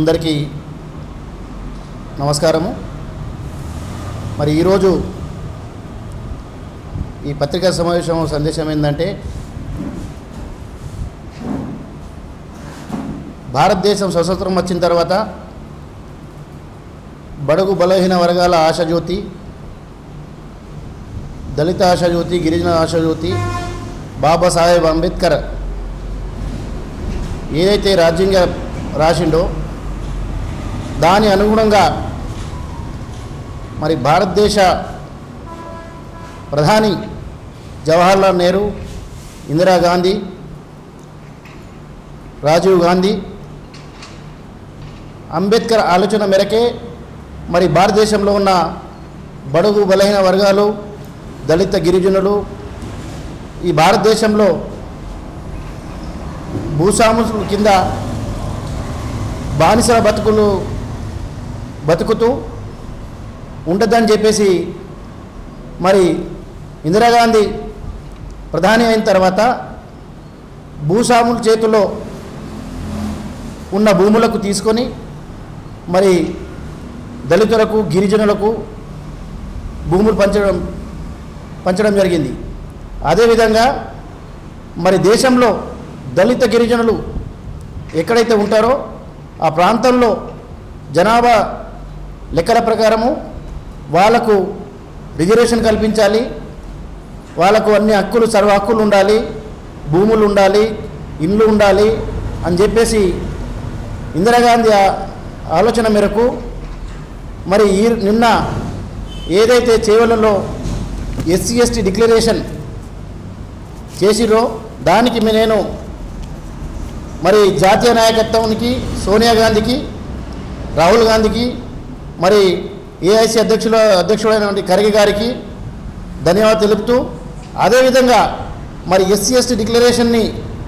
అందరికీ నమస్కారము మరి ఈరోజు ఈ పత్రికా సమావేశం సందేశం ఏంటంటే భారతదేశం స్వతంత్రం వచ్చిన తర్వాత బడుగు బలహీన వర్గాల ఆశజ్యోతి దళిత ఆశజ్యోతి గిరిజన ఆశజ్యోతి బాబాసాహెబ్ అంబేద్కర్ ఏదైతే రాజ్యాంగ రాసిండో దాని అనుగుణంగా మరి భారతదేశ ప్రధాని జవహర్లాల్ నెహ్రూ ఇందిరాగాంధీ రాజీవ్ గాంధీ అంబేద్కర్ ఆలోచన మేరకే మరి భారతదేశంలో ఉన్న బడుగు బలహీన వర్గాలు దళిత గిరిజనులు ఈ భారతదేశంలో భూస్వాముల కింద బానిసల బతుకులు బతుకుతూ ఉండదని చెప్పేసి మరి ఇందిరాగాంధీ ప్రధాని అయిన తర్వాత భూస్వాముల చేతుల్లో ఉన్న భూములకు తీసుకొని మరి దళితులకు గిరిజనులకు భూములు పంచడం పంచడం జరిగింది అదేవిధంగా మరి దేశంలో దళిత గిరిజనులు ఎక్కడైతే ఉంటారో ఆ ప్రాంతంలో జనాభా లెక్కల ప్రకారము వాళ్ళకు రిజర్వేషన్ కల్పించాలి వాళ్ళకు అన్ని హక్కులు సర్వ హక్కులు ఉండాలి భూములు ఉండాలి ఇండ్లు ఉండాలి అని చెప్పేసి ఇందిరాగాంధీ ఆ- ఆలోచన మేరకు మరి ఈ నిన్న ఏదైతే చేవలలో ఎస్సీ ఎస్టీ డిక్లరేషన్ చేసిరో దానికి మీ నేను మరి జాతీయ నాయకత్వానికి సోనియా గాంధీకి రాహుల్ గాంధీకి మరి ఏఐసి అధ్యక్షుల అధ్యక్షుడైనటువంటి ఖర్గే గారికి ధన్యవాదాలు తెలుపుతూ అదేవిధంగా మరి ఎస్సీ ఎస్టీ డిక్లరేషన్ని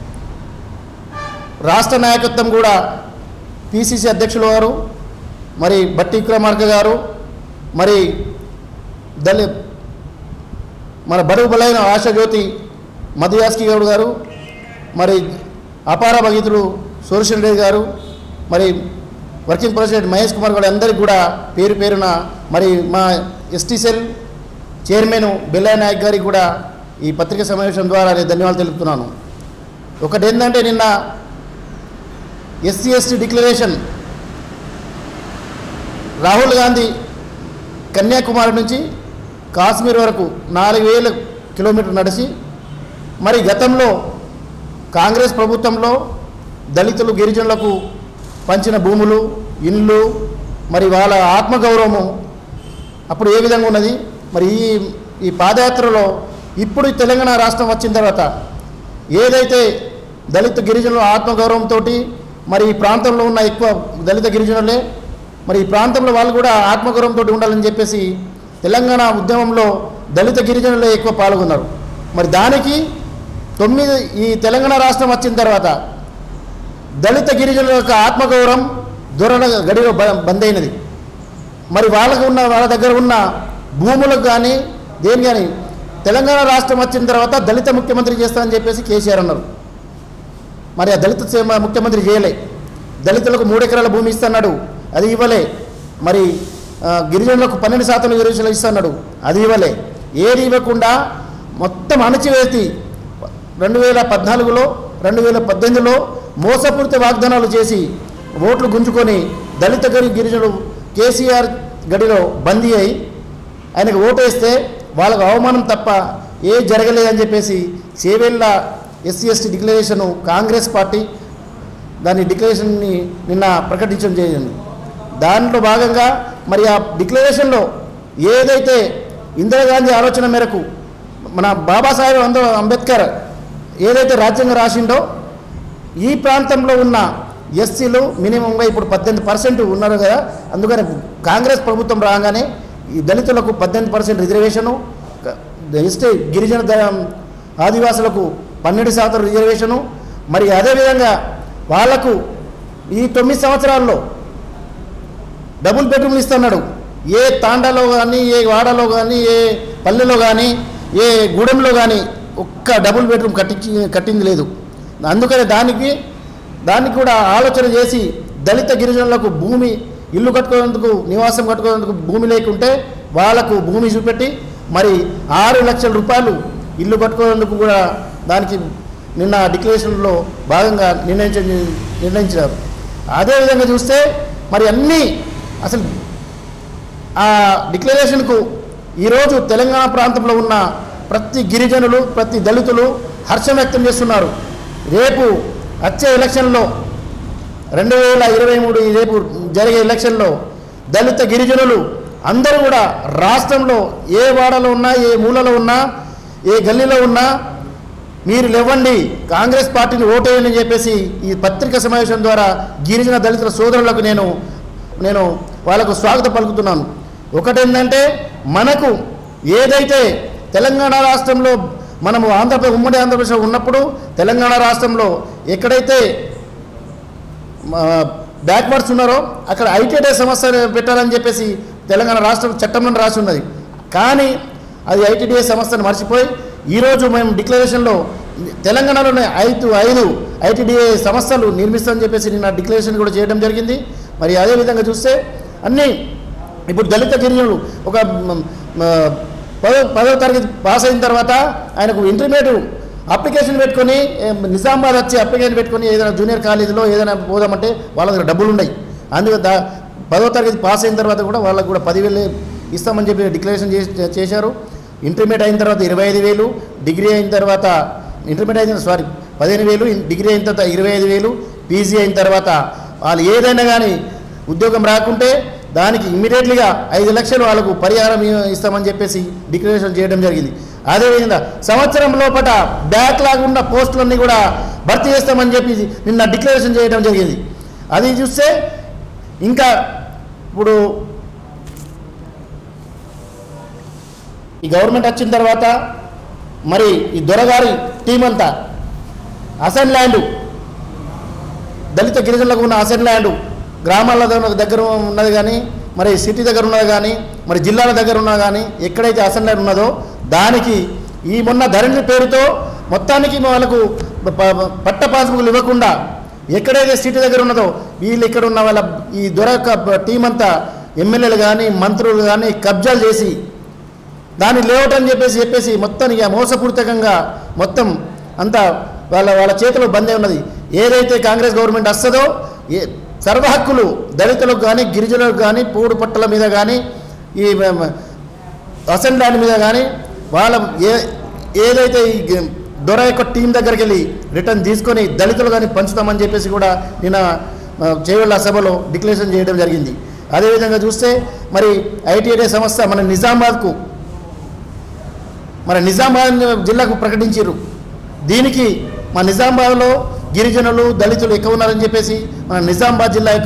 రాష్ట్ర నాయకత్వం కూడా పిసిసి అధ్యక్షులు గారు మరి బట్టి విక్రమార్క గారు మరి దళి మన బడుగు బలైన ఆశాజ్యోతి మధుయాస్కి గౌడ్ గారు మరి అపార భగీతులు సూర్యశన్ రెడ్డి గారు మరి వర్కింగ్ ప్రెసిడెంట్ మహేష్ కుమార్ గారు అందరికీ కూడా పేరు పేరున మరి మా ST cell chairman Bellayya Nayak గారికి కూడా ఈ పత్రికా సమావేశం ద్వారా నేను ధన్యవాదాలు తెలుపుతున్నాను ఒకటి ఏంటంటే నిన్న SC ST declaration Rahul Gandhi Kanyakumari నుంచి కాశ్మీర్ వరకు నాలుగు వేల కిలోమీటర్లు నడిచి మరి గతంలో కాంగ్రెస్ ప్రభుత్వంలో దళితులు గిరిజనులకు పంచిన భూములు ఇండ్లు మరి వాళ్ళ ఆత్మగౌరవము అప్పుడు ఏ విధంగా ఉన్నది మరి ఈ ఈ పాదయాత్రలో ఇప్పుడు ఈ తెలంగాణ రాష్ట్రం వచ్చిన తర్వాత ఏదైతే దళిత గిరిజనుల ఆత్మగౌరవంతో మరి ఈ ప్రాంతంలో ఉన్న ఎక్కువ దళిత గిరిజనులే మరి ఈ ప్రాంతంలో వాళ్ళు కూడా ఆత్మగౌరవంతో ఉండాలని చెప్పేసి తెలంగాణ ఉద్యమంలో దళిత గిరిజనులే ఎక్కువ పాల్గొన్నారు మరి దానికి తొమ్మిది ఈ తెలంగాణ రాష్ట్రం వచ్చిన తర్వాత దళిత గిరిజనుల యొక్క ఆత్మగౌరవం దూరణ గడిలో బ- బంద్ అయినది మరి వాళ్ళకు ఉన్న వాళ్ళ దగ్గర ఉన్న భూములకు కానీ దేని కానీ తెలంగాణ రాష్ట్రం వచ్చిన తర్వాత దళిత ముఖ్యమంత్రి చేస్తానని చెప్పేసి కేసీఆర్ అన్నారు మరి ఆ దళిత సే- ముఖ్యమంత్రి చేయలే దళితులకు మూడు ఎకరాల భూమి ఇస్తున్నాడు అది ఇవ్వలే మరి ఆ, గిరిజనులకు పన్నెండు శాతం రిజర్వేషన్లు ఇస్తున్నాడు అది ఇవ్వలే ఏది ఇవ్వకుండా మొత్తం అణచివేసి రెండు వేల పద్నాలుగులో రెండు వేల పద్దెనిమిదిలో మోసపూరిత వాగ్దానాలు చేసి ఓట్లు గుంజుకొని దళిత గరి గిరిజనులు కేసీఆర్ గడిలో బందీ అయి ఆయనకు ఓటేస్తే వాళ్ళకు అవమానం తప్ప ఏ జరగలేదని చెప్పేసి Chevella SC ST declaration Congress party దాని డిక్లరేషన్ని నిన్న ప్రకటించడం జరిగింది దాంట్లో భాగంగా మరి ఆ డిక్లరేషన్లో ఏదైతే ఇందిరాగాంధీ ఆలోచన మేరకు మన బాబాసాహెబ్ అంబ అంబేద్కర్ ఏదైతే రాజ్యాంగం రాసిండో ఈ ప్రాంతంలో ఉన్న ఎస్సీలు మినిమంగా ఇప్పుడు పద్దెనిమిది పర్సెంట్ ఉన్నారు కదా అందుకని కాంగ్రెస్ ప్రభుత్వం రాగానే ఈ దళితులకు పద్దెనిమిది పర్సెంట్ రిజర్వేషను ఎస్టీ గిరిజన ద- ఆదివాసులకు పన్నెండు శాతం రిజర్వేషను మరి అదేవిధంగా వాళ్లకు ఈ తొమ్మిది సంవత్సరాల్లో డబుల్ బెడ్రూమ్లు ఇస్తున్నాడు ఏ తాండాలో కానీ ఏ వాడలో కానీ ఏ పల్లెలో కానీ ఏ గూడెంలో కానీ ఒక్క డబుల్ బెడ్రూమ్ కట్టించి కట్టింది లేదు అందుకని దానికి దానికి కూడా ఆలోచన చేసి దళిత గిరిజనులకు భూమి ఇల్లు కట్టుకునేందుకు నివాసం కట్టుకునేందుకు భూమి లేకుంటే వాళ్ళకు భూమి చూపెట్టి మరి ఆరు లక్షల రూపాయలు ఇల్లు కట్టుకునేందుకు కూడా దానికి నిన్న డిక్లరేషన్లో భాగంగా నిర్ణయించ నిర్ణయించారు అదేవిధంగా చూస్తే మరి అన్నీ అసలు ఆ డిక్లరేషన్కు ఈరోజు తెలంగాణ ప్రాంతంలో ఉన్న ప్రతి గిరిజనులు ప్రతి దళితులు హర్షం వ్యక్తం చేస్తున్నారు రేపు వచ్చే ఎలక్షన్లో రెండు వేల ఇరవై మూడు రేపు జరిగే ఎలక్షన్లో దళిత గిరిజనులు అందరూ కూడా రాష్ట్రంలో ఏ వాడలో ఉన్నా ఏ మూలలో ఉన్నా ఏ గల్లీలో ఉన్నా మీరు లేవండి కాంగ్రెస్ పార్టీని ఓటేయని చెప్పేసి ఈ పత్రికా సమావేశం ద్వారా గిరిజన దళితుల సోదరులకు నేను నేను వాళ్ళకు స్వాగతం పలుకుతున్నాను ఒకటేంటంటే మనకు ఏదైతే తెలంగాణ రాష్ట్రంలో మనము ఆంధ్రప్రదేశ్ ఉమ్మడి ఆంధ్రప్రదేశ్లో ఉన్నప్పుడు తెలంగాణ రాష్ట్రంలో ఎక్కడైతే బ్యాక్వర్డ్స్ ఉన్నారో అక్కడ ఐటీడీ సమస్య పెట్టాలని చెప్పేసి తెలంగాణ రాష్ట్రం చట్టంలో రాసి ఉన్నది కానీ అది ఐటీడీఏ సంస్థను మర్చిపోయి ఈరోజు మేము డిక్లరేషన్లో తెలంగాణలోనే ఐదు ఐదు ఐటీడీఏ సంస్థలు నిర్మిస్తామని చెప్పేసి నిన్న డిక్లరేషన్ కూడా చేయడం జరిగింది మరి అదేవిధంగా చూస్తే అన్నీ ఇప్పుడు దళిత గిరిజనులు ఒక మ, మ, పదో పదవ తరగతి పాస్ అయిన తర్వాత ఆయనకు ఇంటర్మీడియట్ అప్లికేషన్ పెట్టుకొని ఏ, నిజామాబాద్ వచ్చి అప్లికేషన్ పెట్టుకొని ఏదైనా జూనియర్ కాలేజీలో ఏదైనా పోదామంటే వాళ్ళ దగ్గర డబ్బులు ఉన్నాయి అందుకే దా పదో తరగతి పాస్ అయిన తర్వాత కూడా వాళ్ళకు కూడా పదివేలు ఇస్తామని చెప్పి డిక్లరేషన్ చేసి చేశారు ఇంటర్మీడియట్ అయిన తర్వాత ఇరవై ఐదు వేలు డిగ్రీ అయిన తర్వాత ఇంటర్మీడియట్ అయిన సారీ పదిహేను వేలు ఇన్- డిగ్రీ అయిన తర్వాత ఇరవై ఐదు వేలు పీజీ అయిన తర్వాత వాళ్ళు ఏదైనా కానీ ఉద్యోగం రాకుంటే దానికి ఇమ్మీడియట్లీగా ఐదు లక్షలు వాళ్ళకు పరిహారం ఇ- ఇస్తామని చెప్పేసి డిక్లరేషన్ చేయడం జరిగింది అదేవిధంగా సంవత్సరం లోపల బ్యాక్లాగ్ ఉన్న పోస్టులన్నీ కూడా భర్తీ చేస్తామని చెప్పి నిన్న డిక్లరేషన్ చేయడం జరిగింది అది చూస్తే ఇంకా ఇప్పుడు ఈ గవర్నమెంట్ వచ్చిన తర్వాత మరి ఈ దొరగారి టీం అంతా అసెన్ ల్యాండ్ దళిత గిరిజనులకు ఉన్న అసెన్ ల్యాండ్ గ్రామాల దగ్గర- దగ్గర ఉన్నది కానీ మరి సిటీ దగ్గర ఉన్నది కానీ మరి జిల్లాల దగ్గర ఉన్నది కానీ ఎక్కడైతే అసెన్ ల్యాండ్ ఉన్నదో దానికి ఈ మొన్న ధరణి పేరుతో మొత్తానికి వాళ్ళకు ప- ప- పట్ట పాస్బుక్లు ఇవ్వకుండా ఎక్కడైతే సిటీ దగ్గర ఉన్నదో వీళ్ళు ఇక్కడ ఉన్న వాళ్ళ ఈ దొర యొక్క టీం అంతా ఎమ్మెల్యేలు కానీ మంత్రులు కానీ కబ్జాలు చేసి దాన్ని లేఅవుట్ అని చెప్పేసి చెప్పేసి మొత్తం ఇక మోసపూరితంగా మొత్తం అంతా వాళ్ళ వాళ్ళ చేతిలో బందే ఉన్నది ఏదైతే కాంగ్రెస్ గవర్నమెంట్ వస్తుందో ఏ సర్వ హక్కులు దళితులకు కానీ గిరిజనులకు కానీ పూడు పట్టల మీద కానీ ఈ అసెంబ్లీ ల్యాండ్ మీద కానీ వాళ్ళ ఏ ఏదైతే ఈ గ- దొర యొక్క టీం దగ్గరికి వెళ్ళి రిటర్న్ తీసుకొని దళితులు కానీ పంచుతామని చెప్పేసి కూడా నిన్న ఆ, చేవెళ్ళ సభలో డిక్లరేషన్ చేయడం జరిగింది అదేవిధంగా చూస్తే మరి ఐటీఐ సంస్థ మన నిజామాబాద్కు మన నిజామాబాద్ జిల్లాకు ప్రకటించారు దీనికి మా నిజామాబాద్లో గిరిజనులు దళితులు ఎక్కువ ఉన్నారని చెప్పేసి మన నిజామాబాద్ జిల్లా యొక్క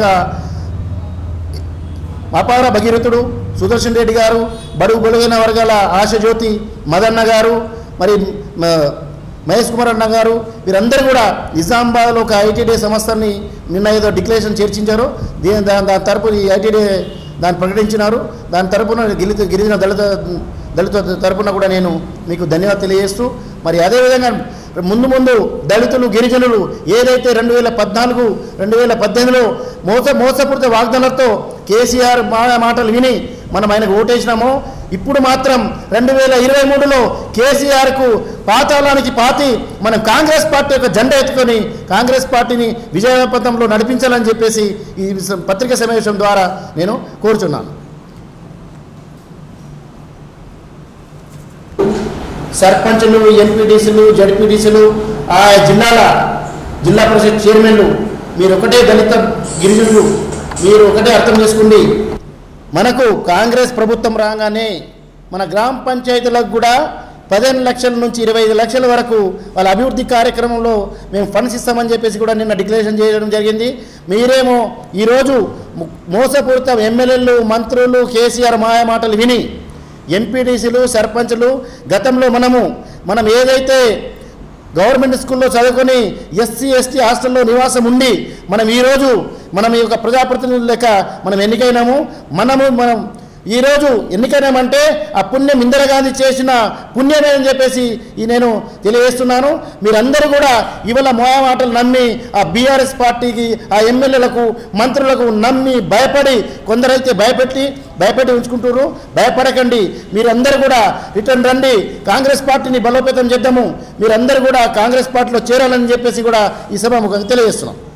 అపార భగీరథుడు సుదర్శన్ రెడ్డి గారు బడుగు బలుగైన వర్గాల ఆశజ్యోతి మదన్న గారు మరి మ- మహేష్ కుమార్ అన్న గారు వీరందరూ కూడా నిజామాబాద్లో ఒక ఐటీడీ సంస్థని నిన్న ఏదో డిక్లరేషన్ చర్చించారు దీని దాని దాని తరపు ఈ ఐటీడీ దాన్ని ప్రకటించినారు దాని తరపున గిరిత గిరిజన దళిత దళిత తరపున కూడా నేను మీకు ధన్యవాదాలు తెలియజేస్తూ మరి అదేవిధంగా ముందు ముందు దళితులు గిరిజనులు ఏదైతే రెండు వేల పద్నాలుగు రెండు వేల పద్దెనిమిదిలో మోస మోసపూరిత వాగ్దానాలతో కేసీఆర్ మా మాటలు విని మనం ఆయనకు ఓటేసినామో ఇప్పుడు మాత్రం రెండు వేల ఇరవై మూడులో కేసీఆర్కు పాతాళానికి పాతి మనం కాంగ్రెస్ పార్టీ యొక్క జెండా ఎత్తుకొని కాంగ్రెస్ పార్టీని విజయపథంలో నడిపించాలని చెప్పేసి ఈ స- పత్రికా సమావేశం ద్వారా నేను కోరుచున్నాను సర్పంచులు ఎంపీటీసీలు జడ్పీటీసీలు ఆ జిల్లాల జిల్లా పరిషత్ చైర్మన్లు మీరు ఒకటే దళిత గిరిజనులు మీరు ఒకటే అర్థం చేసుకోండి మనకు కాంగ్రెస్ ప్రభుత్వం రాగానే మన గ్రామ పంచాయతీలకు కూడా పదిహేను లక్షల నుంచి ఇరవై ఐదు లక్షల వరకు వాళ్ళ అభివృద్ధి కార్యక్రమంలో మేము ఫండ్స్ ఇస్తామని చెప్పేసి కూడా నిన్న డిక్లరేషన్ చేయడం జరిగింది మీరేమో ఈరోజు ము- మోసపూరిత ఎమ్మెల్యేలు మంత్రులు కేసీఆర్ మాయ మాటలు విని ఎంపీటీసీలు సర్పంచులు గతంలో మనము మనం ఏదైతే గవర్నమెంట్ స్కూల్లో చదువుకొని ఎస్సీ ఎస్టీ హాస్టల్లో నివాసం ఉండి మనం ఈరోజు మనం ఈ యొక్క ప్రజాప్రతినిధులు లెక్క మనం ఎన్నికైనాము మనము మనం ఈరోజు ఎన్నికనేమంటే ఆ పుణ్యం ఇందిరాగాంధీ చేసిన పుణ్యమే అని చెప్పేసి ఈ నేను తెలియజేస్తున్నాను మీరందరూ కూడా ఇవాళ మోయా మాటలు నమ్మి ఆ బీఆర్ఎస్ పార్టీకి ఆ ఎమ్మెల్యేలకు మంత్రులకు నమ్మి భయపడి కొందరైతే భయపెట్టి భయపెట్టి ఉంచుకుంటున్నారు భయపడకండి మీరందరూ కూడా రిటర్న్ రండి కాంగ్రెస్ పార్టీని బలోపేతం చేద్దాము మీరందరూ కూడా కాంగ్రెస్ పార్టీలో చేరాలని చెప్పేసి కూడా ఈ సభ ముఖంగా తెలియజేస్తున్నాం